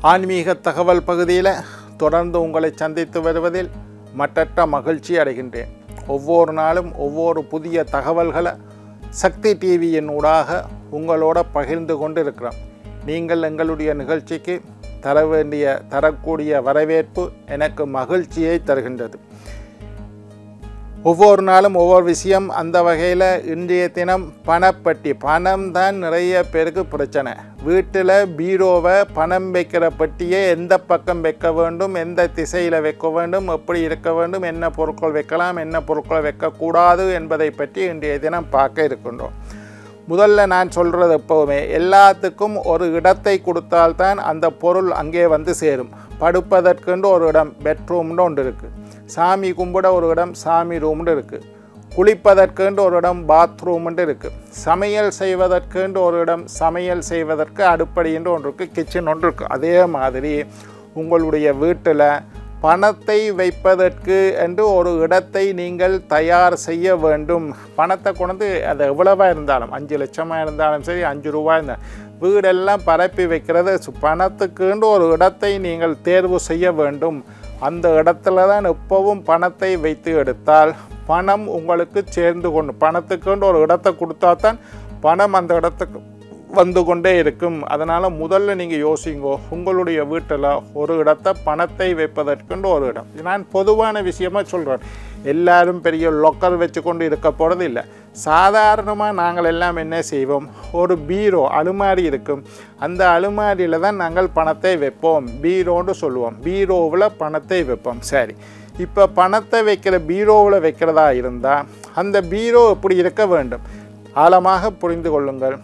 ஆன்மீக தகவல் பகுதியில் தொடர்ந்து உங்களை சந்தித்து வருவதில் மற்றற்ற மகிழ்ச்சி அடைகின்றேன் ஒவ்வொரு நாளும் ஒவ்வொரு புதிய தகவல்களை சக்தி டிவியின் ஊடாக உங்களோட பகிர்ந்து கொண்டு இருக்கிறோம் நீங்கள் எங்களுடைய நிகழ்ச்சிக்கு தர வேண்டிய தரக்கூடிய வரவேற்பு எனக்கு மகிழ்ச்சியை தருகின்றது ஒவ்வொரு நாளும் ஒவ்வொரு விஷயம் அந்த வகையில் இன்றைய தினம் பணப்பட்டி பணம் தான் நிறைய பேருக்கு பிரச்சனை வீட்டில் பீரோவை பணம் வைக்கிற பட்டியை எந்த பக்கம் வைக்க வேண்டும் எந்த திசையில் வைக்க வேண்டும் எப்படி இருக்க வேண்டும் என்ன பொருட்கள் வைக்கலாம் என்ன பொருட்கள் வைக்கக்கூடாது என்பதை பற்றி இன்றைய தினம் பார்க்க இருக்கின்றோம் முதல்ல நான் சொல்கிறது எப்போவுமே எல்லாத்துக்கும் ஒரு இடத்தை கொடுத்தால்தான் அந்த பொருள் அங்கே வந்து சேரும் படுப்பதற்கென்று ஒரு இடம் பெட்ரூம்னு ஒன்று இருக்குது சாமி கும்பிட ஒரு இடம் சாமி ரூம்னு இருக்குது குளிப்பதற்கென்று ஒரு இடம் பாத்ரூம்னு இருக்குது சமையல் செய்வதற்கென்று ஒரு இடம் சமையல் செய்வதற்கு அடுப்படின்னு ஒன்று இருக்குது கிச்சன் ஒன்று இருக்குது அதே மாதிரி உங்களுடைய வீட்டில் பணத்தை வைப்பதற்கு என்று ஒரு இடத்தை நீங்கள் தயார் செய்ய வேண்டும் பணத்தை கொண்டு அது எவ்வளவாக இருந்தாலும் அஞ்சு லட்சமாக இருந்தாலும் சரி அஞ்சு ரூபாய் இருந்தால் வீடெல்லாம் பரப்பி வைக்கிறது சு- பணத்துக்குன்னு ஒரு இடத்தை நீங்கள் தேர்வு செய்ய வேண்டும் அந்த இடத்துல தான் எப்பவும் பணத்தை வைத்து எடுத்தால் பணம் உங்களுக்கு சேர்ந்து கொண்டு பணத்துக்குன்னு ஒரு இடத்தை கொடுத்தா தான் பணம் அந்த இடத்துக்கு வந்து கொண்டே இருக்கும் அதனால் முதல்ல நீங்கள் யோசிங்கோ உங்களுடைய வீட்டில் ஒரு இடத்தை பணத்தை வைப்பதற்குன்னு ஒரு இடம் நான் பொதுவான விஷயமா சொல்கிறேன் எல்லாரும் பெரிய லொக்கர் வச்சு கொண்டு இருக்க போகிறது இல்லை சாதாரணமாக நாங்கள் எல்லாம் என்ன செய்வோம் ஒரு பீரோ அலுமாரி இருக்கும் அந்த அலுமாரியில் தான் நாங்கள் பணத்தை வைப்போம் பீரோன்னு சொல்லுவோம் பீரோவில் பணத்தை வைப்போம் சரி இப்போ பணத்தை வைக்கிற பீரோவில் வைக்கிறதா இருந்தால் அந்த பீரோ எப்படி இருக்க வேண்டும் ஆழமாக புரிந்து கொள்ளுங்கள்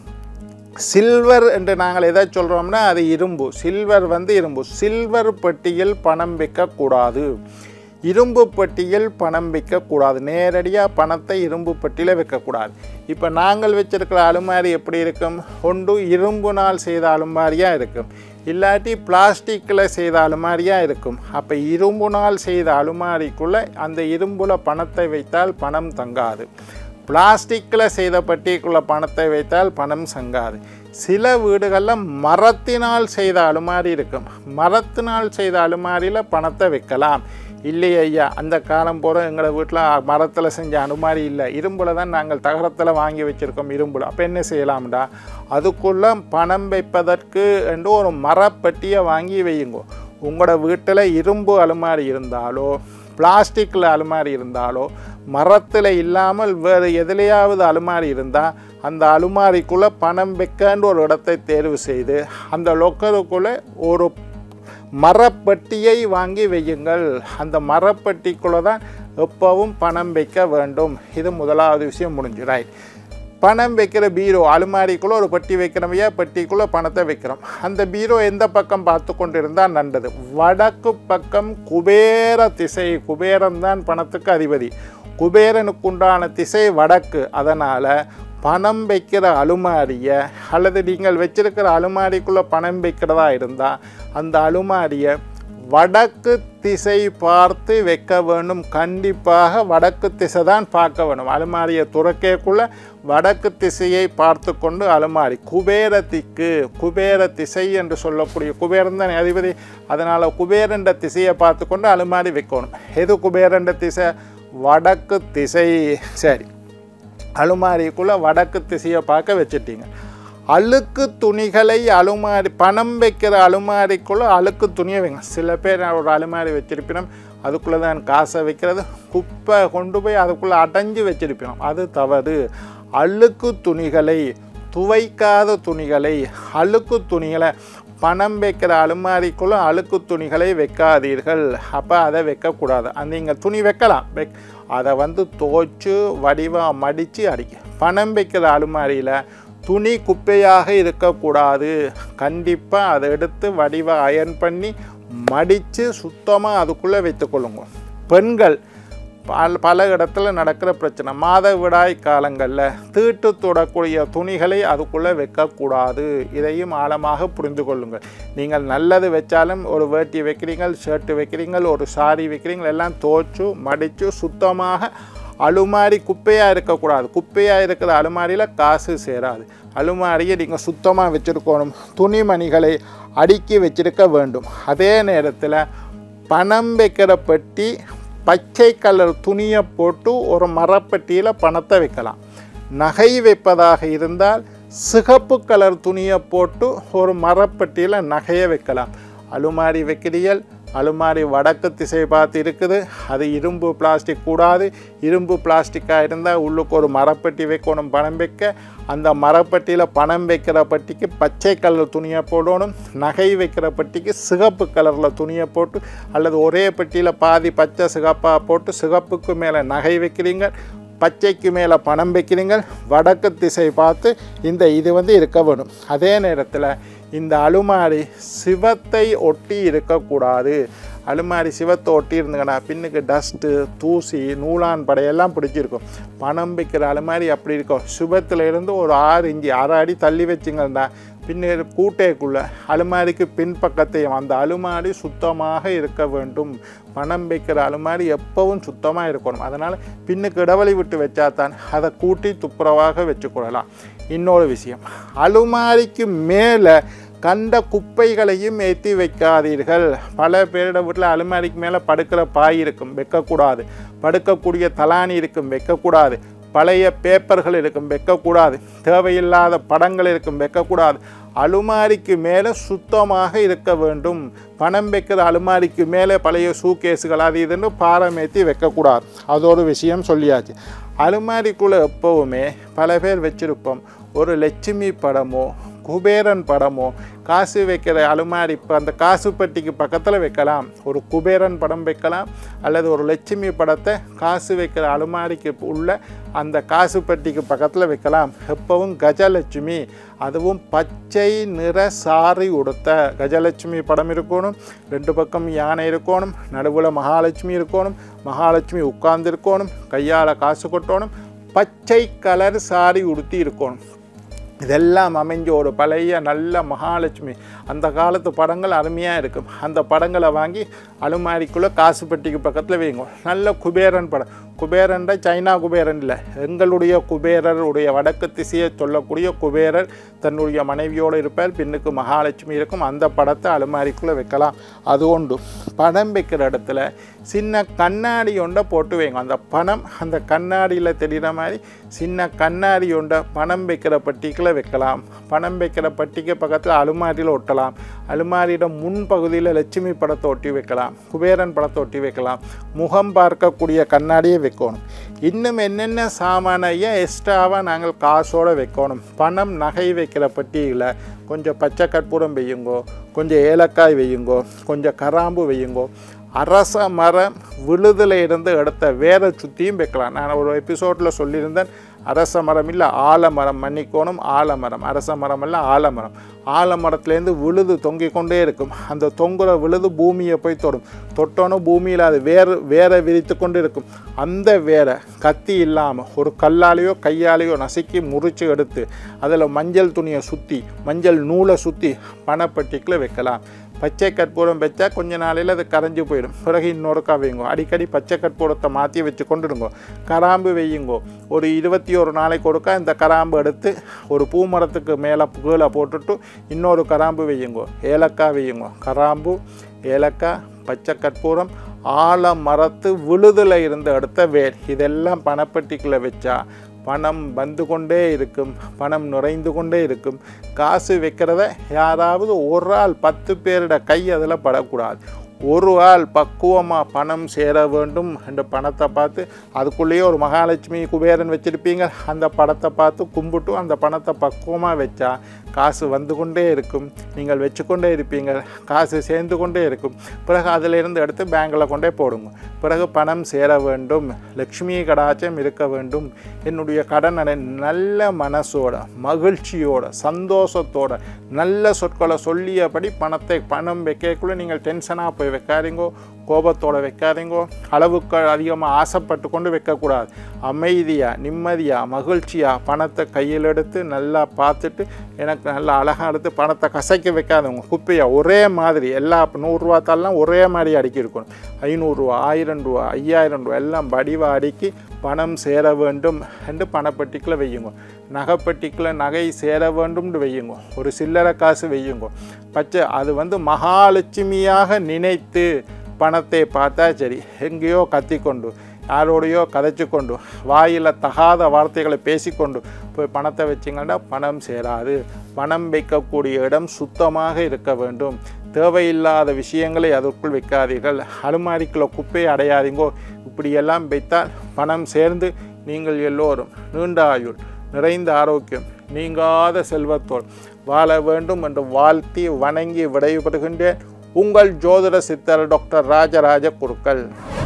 சில்வர் என்று நாங்கள் எதை சொல்கிறோம்னா அது இரும்பு சில்வர் வந்து இரும்பு சில்வர் பெட்டியில் பணம் வைக்கக்கூடாது இரும்பு பெட்டியில் பணம் வைக்கக்கூடாது நேரடியாக பணத்தை இரும்பு பெட்டியில் வைக்கக்கூடாது இப்போ நாங்கள் வச்சிருக்கிற அலுமாரி எப்படி இருக்கும் ஒன்று இரும்புனால் செய்த அலுமாரியாக இருக்கும் இல்லாட்டி பிளாஸ்டிக்கில் செய்த அலுமாரியாக இருக்கும் அப்போ இரும்புனால் செய்த அலுமாரிக்குள்ளே அந்த இரும்புல பணத்தை வைத்தால் பணம் தங்காது பிளாஸ்டிக்கில் செய்த பட்டிக்குள்ள பணத்தை வைத்தால் பணம் சங்காது சில வீடுகளில் மரத்தினால் செய்த அலுமாரி இருக்கும் மரத்தினால் செய்த அலுமாரியில் பணத்தை வைக்கலாம் இல்லை ஐயா அந்த காலம் போகிற எங்களை வீட்டில் மரத்தில் செஞ்ச அலுமாரி இல்லை இரும்பில் தான் நாங்கள் தகரத்தில் வாங்கி வச்சுருக்கோம் இரும்புல அப்போ என்ன செய்யலாம்டா அதுக்குள்ளே பணம் வைப்பதற்கு என்று ஒரு மரப்பெட்டியை வாங்கி வையுங்க உங்களோட வீட்டில் இரும்பு அலுமாரி இருந்தாலோ பிளாஸ்டிக்கில் அலுமாரி இருந்தாலோ மரத்தில் இல்லாமல் வேறு எதுலையாவது அலுமாரி இருந்தால் அந்த அலுமாரிக்குள்ளே பணம் வைக்கன்ற ஒரு இடத்தை தேர்வு செய்து அந்த லொக்கருக்குள்ளே ஒரு மரப்பெட்டியை வாங்கி வையுங்கள் அந்த மரப்பெட்டிக்குள்ளே தான் எப்பவும் பணம் வைக்க வேண்டும் இது முதலாவது விஷயம் முடிஞ்சு ரைட் பணம் வைக்கிற பீரோ அலுமாரிக்குள்ளே ஒரு பெட்டி வைக்கிறோமையா பெட்டிக்குள்ளே பணத்தை வைக்கிறோம் அந்த பீரோ எந்த பக்கம் பார்த்து கொண்டு இருந்தால் நல்லது வடக்கு பக்கம் குபேர திசை குபேரன் தான் பணத்துக்கு அதிபதி குபேரனுக்கு உண்டான திசை வடக்கு அதனால் பணம் வைக்கிற அலுமாரியை அல்லது நீங்கள் வச்சிருக்கிற அலுமாரிக்குள்ளே பணம் வைக்கிறதா இருந்தால் அந்த அலுமாரியை வடக்கு திசை பார்த்து வைக்க வேண்டும் கண்டிப்பாக வடக்கு திசை தான் பார்க்க வேண்டும் அலுமாரியை துறக்கக்குள்ள வடக்கு திசையை பார்த்து கொண்டு அலுமாரி குபேரத்திற்கு குபேர திசை என்று சொல்லக்கூடிய குபேரன் தான் அதிபதி அதனால் குபேரன்ற திசையை பார்த்து கொண்டு அலுமாரி வைக்கணும் எது குபேரன்ற திசை வடக்கு திசை சரி அலுமாரிக்குள்ளே வடக்கு திசையை பார்க்க வச்சிட்டீங்க அழுக்கு துணிகளை அலுமாரி பணம் வைக்கிற அலுமாரிக்குள்ளே அழுக்கு துணியை வைங்க சில பேர் ஒரு அலுமாரி வச்சிருப்பினோம் அதுக்குள்ளே தான் காசை வைக்கிறது குப்பை கொண்டு போய் அதுக்குள்ளே அடைஞ்சு வச்சிருப்பினோம் அது தவறு அழுக்கு துணிகளை துவைக்காத துணிகளை அழுக்கு துணிகளை பணம் வைக்கிற அலுமாரிக்குள்ளே அழுக்கு துணிகளை வைக்காதீர்கள் அப்போ அதை வைக்கக்கூடாது அந்த நீங்கள் துணி வைக்கலாம் வெக் அதை வந்து துவைச்சு வடிவாக மடித்து அடிக்க பணம் வைக்கிற அலுமாரியில் துணி குப்பையாக இருக்கக்கூடாது கண்டிப்பாக அதை எடுத்து வடிவாக அயர்ன் பண்ணி மடித்து சுத்தமாக அதுக்குள்ளே வைத்துக்கொள்ளுங்க பெண்கள் பல பல இடத்துல நடக்கிற பிரச்சனை மாதவிடாய் காலங்களில் தீட்டு தொடக்கூடிய துணிகளை அதுக்குள்ளே வைக்கக்கூடாது இதையும் ஆழமாக புரிந்து கொள்ளுங்கள் நீங்கள் நல்லது வச்சாலும் ஒரு வேட்டி வைக்கிறீங்க ஷர்ட்டு வைக்கிறீங்க ஒரு சாரி வைக்கிறீங்க எல்லாம் தோச்சு மடித்து சுத்தமாக அலுமாரி குப்பையாக இருக்கக்கூடாது குப்பையாக இருக்கிற அலுமாரியில் காசு சேராது அலுமாரியை நீங்கள் சுத்தமாக வச்சுருக்கணும் துணிமணிகளை அடுக்கி வச்சிருக்க வேண்டும் அதே நேரத்தில் பணம் வைக்கிற பெட்டி பச்சை கலர் துணியை போட்டு ஒரு மரப்பெட்டியில் பணத்தை வைக்கலாம் நகை வைப்பதாக இருந்தால் சிகப்பு கலர் துணியை போட்டு ஒரு மரப்பெட்டியில் நகையை வைக்கலாம் அலுமாரி வைக்கிறீர்கள் அலுமாரி வடக்கு திசை பார்த்து இருக்குது அது இரும்பு பிளாஸ்டிக் கூடாது இரும்பு பிளாஸ்டிக்காக இருந்தால் உள்ளுக்கு ஒரு மரப்பெட்டி வைக்கணும் பணம் வைக்க அந்த மரப்பெட்டியில் பணம் வைக்கிற பெட்டிக்கு பச்சை கலர் துணியை போடணும் நகை வைக்கிற பெட்டிக்கு சிகப்பு கலரில் துணியை போட்டு அல்லது ஒரே பெட்டியில் பாதி பச்சை சிகப்பாக போட்டு சிகப்புக்கு மேலே நகை வைக்கிறீங்க பச்சைக்கு மேலே பணம் வைக்கிறீங்க வடக்கு திசை பார்த்து இந்த இது வந்து இருக்க வேணும் அதே நேரத்தில் இந்த அலுமாரி சிவத்தை ஒட்டி இருக்கக்கூடாது அலுமாரி சிவத்தை ஒட்டி இருந்துங்கன்னா பின்னுக்கு டஸ்ட்டு தூசி நூலான் படையெல்லாம் பிடிச்சிருக்கும் பணம் வைக்கிற அலுமாரி அப்படி இருக்கும் சுபத்தில் இருந்து ஒரு ஆறு இஞ்சி அரை அடி தள்ளி வச்சிங்கன்னா பின்னர் கூட்டைக்குள்ளே அலுமாரிக்கு பின்பக்கத்தையும் அந்த அலுமாரி சுத்தமாக இருக்க வேண்டும் பணம் வைக்கிற அலுமாரி எப்பவும் சுத்தமாக இருக்கணும் அதனால் பின்னுக்கு இடைவெளி விட்டு வச்சா தான் அதை கூட்டி துப்புரவாக வச்சுக்கொள்ளலாம் இன்னொரு விஷயம் அலுமாரிக்கு மேலே கண்ட குப்பைகளையும் ஏற்றி வைக்காதீர்கள் பல பேரோட வீட்டில் அலுமாரிக்கு மேலே படுக்கிற பாய் இருக்கும் வைக்கக்கூடாது படுக்கக்கூடிய தலானி இருக்கும் வைக்கக்கூடாது பழைய பேப்பர்கள் இருக்கும் வைக்கக்கூடாது தேவையில்லாத படங்கள் இருக்கும் வைக்கக்கூடாது அலுமாரிக்கு மேலே சுத்தமாக இருக்க வேண்டும் பணம் வைக்கிற அலுமாரிக்கு மேலே பழைய சூகேஸுகள் அது இதுன்னு பாரமேற்றி வைக்கக்கூடாது அது ஒரு விஷயம் சொல்லியாச்சு அலுமாரிக்குள்ளே எப்போவுமே பல பேர் வச்சிருப்போம் ஒரு லட்சுமி படமோ குபேரன் படமோ காசு வைக்கிற அலுமாரி இப்போ அந்த காசு பெட்டிக்கு பக்கத்தில் வைக்கலாம் ஒரு குபேரன் படம் வைக்கலாம் அல்லது ஒரு லட்சுமி படத்தை காசு வைக்கிற அலுமாரிக்கு உள்ள அந்த காசு பெட்டிக்கு பக்கத்தில் வைக்கலாம் எப்பவும் கஜலட்சுமி அதுவும் பச்சை நிற சாரி உடுத்த கஜலட்சுமி படம் இருக்கணும் ரெண்டு பக்கம் யானை இருக்கணும் நடுவில் மகாலட்சுமி இருக்கணும் மகாலட்சுமி உட்கார்ந்து இருக்கணும் கையால் காசு கொட்டணும் பச்சை கலர் சாரி உடுத்தி இருக்கணும் இதெல்லாம் அமைஞ்ச ஒரு பழைய நல்ல மகாலட்சுமி அந்த காலத்து படங்கள் அருமையாக இருக்கும் அந்த படங்களை வாங்கி அலுமாரிக்குள்ளே காசு பெட்டிக்கு பக்கத்தில் வைங்க நல்ல குபேரன் படம் குபேரன்ற சைனா குபேரன் இல்லை எங்களுடைய குபேரருடைய வடக்கு திசையை சொல்லக்கூடிய குபேரர் தன்னுடைய மனைவியோடு இருப்பார் பின்னுக்கு மகாலட்சுமி இருக்கும் அந்த படத்தை அலுமாரிக்குள்ளே வைக்கலாம் அது உண்டு படம் வைக்கிற இடத்துல சின்ன கண்ணாடி ஒன்றை போட்டு வைங்க அந்த பணம் அந்த கண்ணாடியில் தெரிகிற மாதிரி சின்ன கண்ணாடி ஒன்றை பணம் வைக்கிற பட்டிக்குள்ளே வைக்கலாம் பணம் வைக்கிற பட்டிக்கு பக்கத்தில் அலுமாரியில் ஒட்டலாம் அலுமாரியோட முன் பகுதியில் லட்சுமி படத்தை ஒட்டி வைக்கலாம் குபேரன் படத்தை ஒட்டி வைக்கலாம் முகம் பார்க்கக்கூடிய கண்ணாடியை வைக்கணும் இன்னும் என்னென்ன சாமானையும் எக்ஸ்ட்ராவாக நாங்கள் காசோடு வைக்கணும் பணம் நகை வைக்கிற பட்டியில் கொஞ்சம் பச்சை கற்பூரம் வையுங்கோ கொஞ்சம் ஏலக்காய் வையுங்கோ கொஞ்சம் கராம்பு வையுங்கோ அரச மரம் விழுதில் இருந்து எடுத்த வேரை சுற்றியும் வைக்கலாம் நான் ஒரு எபிசோடில் சொல்லியிருந்தேன் அரச மரம் இல்லை ஆலமரம் மன்னிக்கோணும் ஆலமரம் அரச மரம் இல்லை ஆலமரம் ஆலமரத்துலேருந்து விழுது தொங்கிக் கொண்டே இருக்கும் அந்த தொங்குற விழுது பூமியை போய் தொடும் தொட்டோன்னு பூமியில் அது வேறு வேரை விரித்து கொண்டு இருக்கும் அந்த வேரை கத்தி இல்லாமல் ஒரு கல்லாலேயோ கையாலேயோ நசுக்கி முறிச்சு எடுத்து அதில் மஞ்சள் துணியை சுற்றி மஞ்சள் நூலை சுற்றி பணப்பட்டிக்குள்ளே வைக்கலாம் பச்சை கற்பூரம் வச்சா கொஞ்ச நாளையில் அது கரைஞ்சு போயிடும் பிறகு இன்னொருக்கா வையுங்கோ அடிக்கடி பச்சை கற்பூரத்தை மாற்றி வச்சு கொண்டுடுங்கோ கராம்பு வையுங்கோ ஒரு இருபத்தி ஒரு நாளைக்கு ஒருக்கா இந்த கராம்பு எடுத்து ஒரு பூமரத்துக்கு மேலே கீழே போட்டுட்டு இன்னொரு கராம்பு வையுங்கோ ஏலக்காய் வையுங்கோ கராம்பு ஏலக்காய் பச்சை கற்பூரம் ஆலமரத்து விழுதில் இருந்து எடுத்த வேர் இதெல்லாம் பணப்பட்டிக்குள்ளே வச்சா பணம் வந்து கொண்டே இருக்கும் பணம் நுழைந்து கொண்டே இருக்கும் காசு வைக்கிறத யாராவது ஒரு ஆள் பத்து பேரோட கை அதில் படக்கூடாது ஒரு ஆள் பக்குவமாக பணம் சேர வேண்டும் என்ற பணத்தை பார்த்து அதுக்குள்ளேயே ஒரு மகாலட்சுமி குபேரன் வச்சுருப்பீங்க அந்த படத்தை பார்த்து கும்பிட்டு அந்த பணத்தை பக்குவமாக வச்சா காசு வந்து கொண்டே இருக்கும் நீங்கள் வச்சுக்கொண்டே இருப்பீங்க காசு சேர்ந்து கொண்டே இருக்கும் பிறகு அதிலிருந்து எடுத்து பேங்கில் கொண்டே போடுங்க பிறகு பணம் சேர வேண்டும் லக்ஷ்மி கடாச்சம் இருக்க வேண்டும் என்னுடைய கடனை நல்ல மனசோட மகிழ்ச்சியோட சந்தோஷத்தோட நல்ல சொற்களை சொல்லியபடி பணத்தை பணம் வைக்கக்குள்ளே நீங்கள் டென்ஷனாக போய் வைக்காதீங்கோ கோபத்தோட வைக்காதீங்கோ அளவுக்கு அதிகமாக ஆசைப்பட்டு கொண்டு வைக்கக்கூடாது அமைதியாக நிம்மதியாக மகிழ்ச்சியாக பணத்தை கையில் எடுத்து நல்லா பார்த்துட்டு எனக்கு நல்லா அழகாக எடுத்து பணத்தை கசைக்க வைக்காதவங்க குப்பையை ஒரே மாதிரி எல்லா நூறுரூவா தாலாம் ஒரே மாதிரி அடுக்கி இருக்கணும் ஐநூறுரூவா ஆயிரம் ரூபா ஐயாயிரம் ரூபா எல்லாம் வடிவாக அடுக்கி பணம் சேர வேண்டும் என்று பணப்பட்டிக்குள்ள வையுங்க நகைப்பட்டிக்குள்ள நகை சேர வேண்டும்னு வையுங்க ஒரு சில்லறை காசு வையுங்க பச்சை அது வந்து மகாலட்சுமியாக நினைத்து பணத்தை பார்த்தா சரி எங்கேயோ கத்திக்கொண்டு யாரோடையோ கதைச்சு கொண்டு வாயில் தகாத வார்த்தைகளை பேசிக்கொண்டு போய் பணத்தை வச்சிங்கன்னா பணம் சேராது பணம் வைக்கக்கூடிய இடம் சுத்தமாக இருக்க வேண்டும் தேவையில்லாத விஷயங்களை அதற்குள் வைக்காதீர்கள் அலுமாரிக்குள்ள குப்பையை அடையாதீங்கோ இப்படியெல்லாம் வைத்தால் பணம் சேர்ந்து நீங்கள் எல்லோரும் நீண்ட ஆயுள் நிறைந்த ஆரோக்கியம் நீங்காத செல்வத்தோடு வாழ வேண்டும் என்று வாழ்த்தி வணங்கி விடைபெறுகின்றேன் உங்கள் ஜோதிட சித்தர் டாக்டர் ராஜராஜ குருக்கள்